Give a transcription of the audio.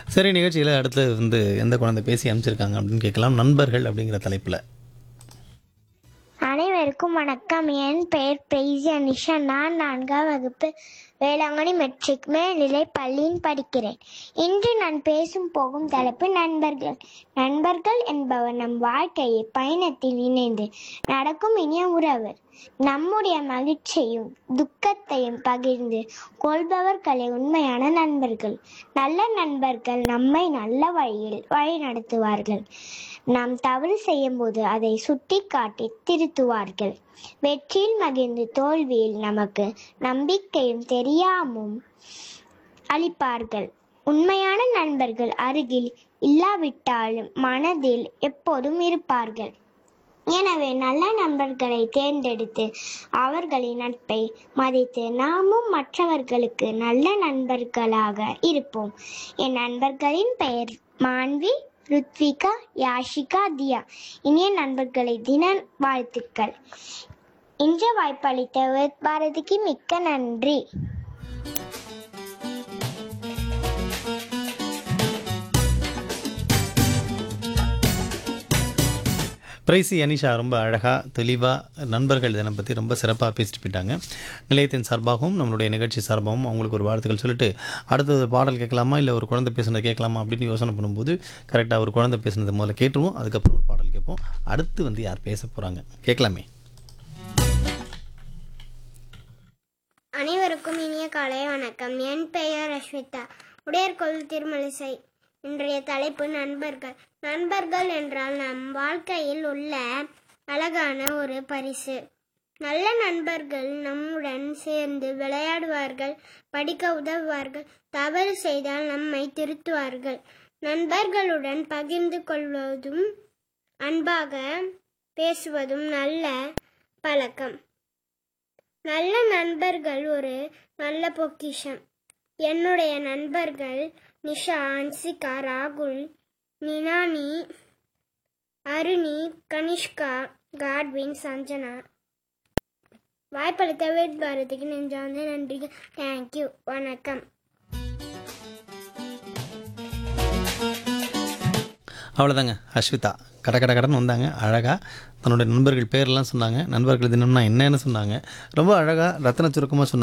சரி நிகழ்ச்சியில் அடுத்து வந்து எந்த குழந்தை பேசி அமைச்சிருக்காங்க அப்படின்னு கேட்கலாம் நண்பர்கள் அப்படிங்கிற தலைப்பில் அனைவருக்கும் வணக்கம் என் பெயர் பிரைஸ் அனிஷா நான் நான்காம் வகுப்பு வேளாங்கண்ணி மெட்ரிக் மேல்நிலை பள்ளியில் படிக்கிறேன் இன்று நான் பேசும் போகும் தலைப்பு நண்பர்கள் நண்பர்கள் என்பவர் நம் வாழ்க்கையை பயணத்தில் இணைந்து நடக்கும் இனிய உறவு நம்முடைய மகிழ்ச்சியும் துக்கத்தையும் பகிர்ந்து கொள்பவர்களே உண்மையான நண்பர்கள் நல்ல நண்பர்கள் நம்மை நல்ல வழியில் வழி நடத்துவார்கள் நாம் தவறு செய்யும்போது அதை சுட்டி காட்டி திருத்துவார்கள் வெற்றியில் மகிழ்ந்து தோல்வியில் நமக்கு நம்பிக்கையும் தெரியாமும் அளிப்பார்கள் உண்மையான நண்பர்கள் அருகில் இல்லாவிட்டாலும் மனதில் எப்போதும் இருப்பார்கள் எனவே நல்ல நண்பர்களை தேர்ந்தெடுத்து அவர்களின் நட்பை மதித்து நாமும் மற்றவர்களுக்கு நல்ல நண்பர்களாக இருப்போம் என் நண்பர்களின் பெயர் மான்வி ருத்விகா யாஷிகா தியா இனிய நண்பர்களை தின வாழ்த்துக்கள் இன்று வாய்ப்பளித்த வித் பாரதிக்கு மிக்க நன்றி பிரைசி அனிஷா ரொம்ப அழகாக தெளிவாக நண்பர்கள் தினம் பற்றி ரொம்ப சிறப்பாக பேசிட்டு போயிட்டாங்க நிலையத்தின் சார்பாகவும் நம்மளுடைய நிகழ்ச்சி சார்பாகவும் அவங்களுக்கு ஒரு வாழ்த்துக்கள் சொல்லிட்டு அடுத்தது பாடல் கேட்கலாமா இல்லை ஒரு குழந்தை பேசுனது கேட்கலாமா அப்படின்னு யோசனை பண்ணும்போது கரெக்டாக ஒரு குழந்தை பேசுனது முதல்ல கேட்டுருவோம் அதுக்கப்புறம் ஒரு பாடல் கேட்போம் அடுத்து வந்து யார் பேச போகிறாங்க கேட்கலாமே அனைவருக்கும் இனிய காலை வணக்கம் என் பெயர் அஸ்விதா உடையர்கொள் திருமலிசை இன்றைய தலைப்பு நண்பர்கள் நண்பர்கள் என்றால் நம் வாழ்க்கையில் உள்ள அழகான ஒரு பரிசு நல்ல நண்பர்கள் நம்முடன் சேர்ந்து விளையாடுவார்கள் படிக்க உதவுவார்கள் தவறு செய்தால் நம்மை திருத்துவார்கள் நண்பர்களுடன் பகிர்ந்து கொள்வதும் அன்பாக பேசுவதும் நல்ல பழக்கம் நல்ல நண்பர்கள் ஒரு நல்ல பொக்கிஷம் என்னுடைய நண்பர்கள் நிஷா அன்சிகா ராகுல் நினானி அருணி கனிஷ்கா காட்வின் சஞ்சனா வாய்ப்பளித்த வேட் பாரதிக்கு நெஞ்சார்ந்த நன்றிகள் தேங்க்யூ வணக்கம் அவ்வளோதாங்க அஸ்விதா கட கட கடன்னு வந்தாங்க அழகாக தன்னுடைய நண்பர்கள் பேரெல்லாம் சொன்னாங்க நண்பர்கள் தினம்னா என்னன்னு சொன்னாங்க ரொம்ப அழகாக ரத்தன சுருக்கமாக சொன்னாங்க